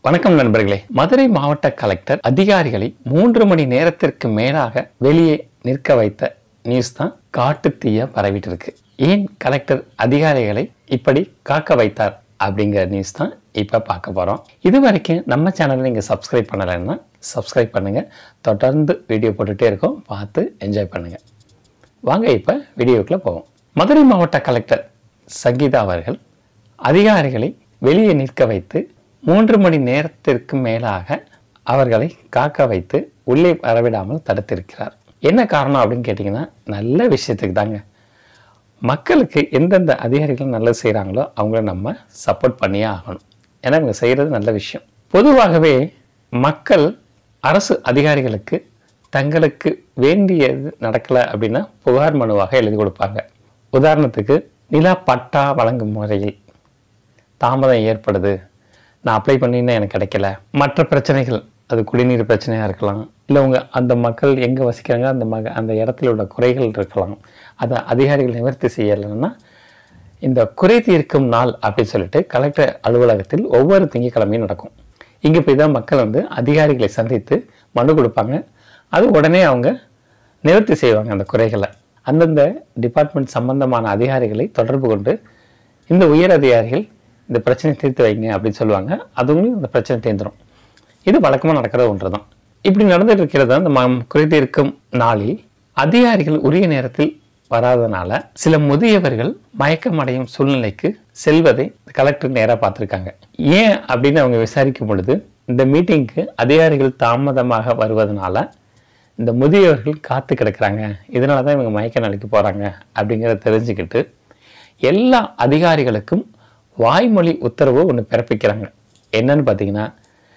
வணக்கம் நண்பர்களே மதுரை மாவட்ட கலெக்டர் அதிகாரிகளை மூன்று மணி நேரத்திற்கு மேலாக வெளியே நிற்க வைத்த நியூஸ் தான் காட்டு தீய பரவிட்டு இருக்கு ஏன் கலெக்டர் அதிகாரிகளை இப்படி காக்க வைத்தார் அப்படிங்கிற நியூஸ் தான் இப்போ பார்க்க போகிறோம் இது வரைக்கும் நம்ம சேனலை நீங்கள் சப்ஸ்கிரைப் பண்ணலைன்னா சப்ஸ்கிரைப் பண்ணுங்க தொடர்ந்து வீடியோ போட்டுகிட்டே இருக்கோம் பார்த்து என்ஜாய் பண்ணுங்க வாங்க இப்போ வீடியோக்குள்ள போவோம் மதுரை மாவட்ட கலெக்டர் சங்கீதா அவர்கள் அதிகாரிகளை வெளியே நிற்க வைத்து மூன்று மணி நேரத்திற்கு மேலாக அவர்களை காக்க வைத்து உள்ளே வரவிடாமல் தடுத்திருக்கிறார் என்ன காரணம் அப்படின்னு கேட்டிங்கன்னா நல்ல விஷயத்துக்கு தாங்க மக்களுக்கு எந்தெந்த அதிகாரிகள் நல்லது செய்கிறாங்களோ அவங்கள நம்ம சப்போர்ட் பண்ணியே ஆகணும் ஏன்னா இவங்க செய்கிறது நல்ல விஷயம் பொதுவாகவே மக்கள் அரசு அதிகாரிகளுக்கு தங்களுக்கு வேண்டியது நடக்கலை அப்படின்னா புகார் மனுவாக எழுதி கொடுப்பாங்க உதாரணத்துக்கு நிலா பட்டா வழங்கும் முறையில் தாமதம் ஏற்படுது நான் அப்ளை பண்ணினா எனக்கு கிடைக்கல மற்ற பிரச்சனைகள் அது குடிநீர் பிரச்சனையாக இருக்கலாம் இல்லை உங்க அந்த மக்கள் எங்கே வசிக்கிறாங்க அந்த மக அந்த இடத்துல உள்ள குறைகள் இருக்கலாம் அதை அதிகாரிகள் நிவர்த்தி செய்யலைன்னா இந்த குறை தீர்க்கும் நாள் அப்படின்னு சொல்லிட்டு கலெக்டர் அலுவலகத்தில் ஒவ்வொரு திங்கட்கிழமையும் நடக்கும் இங்கே போய் தான் மக்கள் வந்து அதிகாரிகளை சந்தித்து மனு கொடுப்பாங்க அது உடனே அவங்க நிவர்த்தி செய்வாங்க அந்த குறைகளை அந்தந்த டிபார்ட்மெண்ட் சம்பந்தமான அதிகாரிகளை தொடர்பு கொண்டு இந்த உயர் அதிகாரிகள் இந்த பிரச்சனையை தீர்த்து வைங்க அப்படின்னு சொல்லுவாங்க அதுவும் இந்த பிரச்சனை தீர்ந்துடும் இது வழக்கமாக நடக்கிற ஒன்று தான் இப்படி நடந்துட்டு இருக்கிறது அந்த ம- குறை தீர்க்கும் நாளில் அதிகாரிகள் உரிய நேரத்தில் வராதனால சில முதியவர்கள் மயக்கமடையும் சூழ்நிலைக்கு செல்வதை கலெக்டர் நேராக பார்த்துருக்காங்க ஏன் அப்படின்னு அவங்க விசாரிக்கும் பொழுது இந்த மீட்டிங்க்கு அதிகாரிகள் தாமதமாக வருவதனால இந்த முதியவர்கள் காத்து கிடக்குறாங்க இதனால தான் இவங்க மயக்க நிலைக்கு போகிறாங்க அப்படிங்கிறத தெரிஞ்சுக்கிட்டு எல்லா அதிகாரிகளுக்கும் வாய்மொழி உத்தரவு ஒன்று பிறப்பிக்கிறாங்க என்னன்னு பார்த்தீங்கன்னா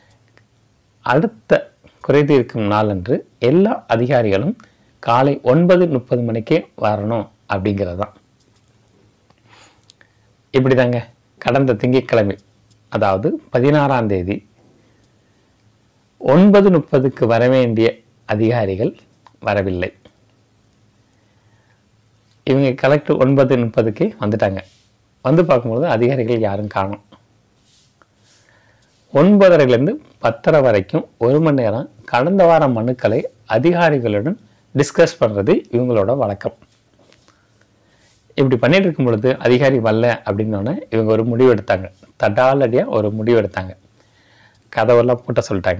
அடுத்த குறைதீர்க்கும் நாளன்று எல்லா அதிகாரிகளும் காலை ஒன்பது முப்பது மணிக்கே வரணும் அப்படிங்கிறது தான் இப்படிதாங்க கடந்த திங்கட்கிழமை அதாவது பதினாறாம் தேதி ஒன்பது முப்பதுக்கு வர வேண்டிய அதிகாரிகள் வரவில்லை இவங்க கலெக்டர் ஒன்பது முப்பதுக்கு வந்துட்டாங்க வந்து பார்க்கும்போது அதிகாரிகள் யாரும் காணோம் ஒன்பதரைலேருந்து பத்தரை வரைக்கும் ஒரு மணி நேரம் கடந்த வார மனுக்களை அதிகாரிகளுடன் டிஸ்கஸ் பண்ணுறது இவங்களோட வழக்கம் இப்படி பண்ணிட்டு இருக்கும் பொழுது அதிகாரி வரல அப்படின்னோடனே இவங்க ஒரு முடிவு எடுத்தாங்க தடாலடியாக ஒரு முடிவு எடுத்தாங்க கதவெல்லாம் பூட்ட சொல்லிட்டாங்க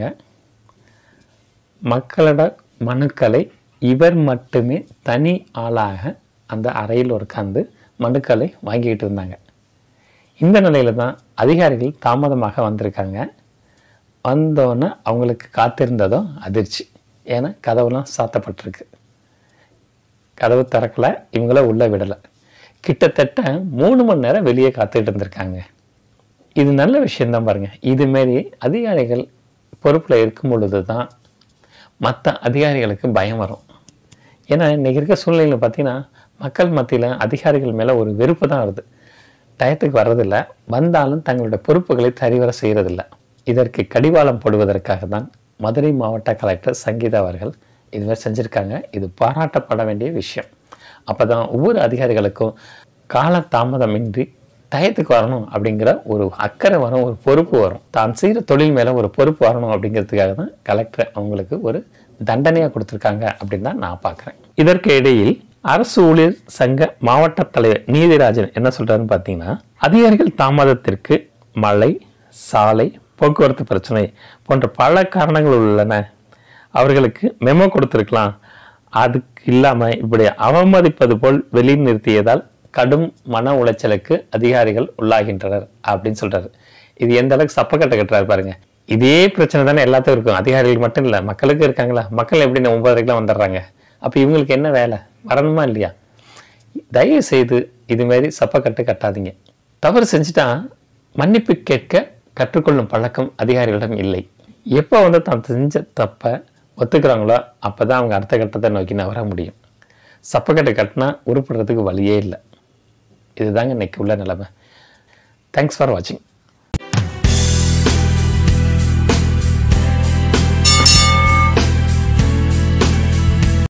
மக்களோட மனுக்களை இவர் மட்டுமே தனி ஆளாக அந்த அறையில் உட்கார்ந்து மனுக்களை வாங்கிக்கிட்டு இருந்தாங்க இந்த நிலையில தான் அதிகாரிகள் தாமதமாக வந்திருக்காங்க வந்தோன்னே அவங்களுக்கு காத்திருந்ததும் அதிர்ச்சி ஏன்னா கதவுலாம் சாத்தப்பட்டிருக்கு கதவு திறக்கல இவங்கள உள்ள விடலை கிட்டத்தட்ட மூணு மணி நேரம் வெளியே காத்துக்கிட்டு இருந்திருக்காங்க இது நல்ல விஷயம்தான் பாருங்க இதுமாரி அதிகாரிகள் பொறுப்பில் இருக்கும் பொழுது தான் மற்ற அதிகாரிகளுக்கு பயம் வரும் ஏன்னா இன்னைக்கு இருக்க சூழ்நிலையில் பார்த்தீங்கன்னா மக்கள் மத்தியில் அதிகாரிகள் மேலே ஒரு வெறுப்பு தான் வருது டயத்துக்கு வர்றதில்ல வந்தாலும் தங்களுடைய பொறுப்புகளை சரிவர செய்கிறதில்ல இதற்கு கடிவாளம் போடுவதற்காக தான் மதுரை மாவட்ட கலெக்டர் சங்கீதா அவர்கள் இதுமாதிரி செஞ்சுருக்காங்க இது பாராட்டப்பட வேண்டிய விஷயம் அப்போ தான் ஒவ்வொரு அதிகாரிகளுக்கும் கால தாமதமின்றி டயத்துக்கு வரணும் அப்படிங்கிற ஒரு அக்கறை வரும் ஒரு பொறுப்பு வரும் தான் செய்கிற தொழில் மேலே ஒரு பொறுப்பு வரணும் அப்படிங்கிறதுக்காக தான் கலெக்டர் அவங்களுக்கு ஒரு தண்டனையாக கொடுத்துருக்காங்க அப்படின்னு தான் நான் பார்க்குறேன் இதற்கு இடையில் அரசு ஊழியர் சங்க மாவட்ட தலைவர் நீதிராஜன் என்ன சொல்றாருன்னு பார்த்தீங்கன்னா அதிகாரிகள் தாமதத்திற்கு மழை சாலை போக்குவரத்து பிரச்சனை போன்ற பல காரணங்கள் உள்ளன அவர்களுக்கு மெமோ கொடுத்துருக்கலாம் அதுக்கு இல்லாமல் இப்படி அவமதிப்பது போல் வெளி நிறுத்தியதால் கடும் மன உளைச்சலுக்கு அதிகாரிகள் உள்ளாகின்றனர் அப்படின்னு சொல்றாரு இது எந்த அளவுக்கு சப்பக்கட்டை கட்டுறாரு பாருங்க இதே பிரச்சனை தானே எல்லாத்துக்கும் இருக்கும் அதிகாரிகள் மட்டும் இல்லை மக்களுக்கு இருக்காங்களா மக்கள் எப்படி ஒன்பதரைக்கெல்லாம் வந்துடுறாங்க அப்போ இவங்களுக்கு என்ன வேலை வரணுமா இல்லையா தயவு செய்து இதுமாரி சப்பக்கட்டு கட்டாதீங்க தவறு செஞ்சுட்டா மன்னிப்பு கேட்க கற்றுக்கொள்ளும் பழக்கம் அதிகாரிகளிடம் இல்லை எப்போ வந்து தான் செஞ்ச தப்பை ஒத்துக்கிறாங்களோ அப்போ தான் அவங்க அடுத்த கட்டத்தை நோக்கி நகர முடியும் சப்பக்கட்டு கட்டினா உருப்படுறதுக்கு வழியே இல்லை இதுதாங்க இன்னைக்கு உள்ள நிலைமை தேங்க்ஸ் ஃபார் வாட்சிங்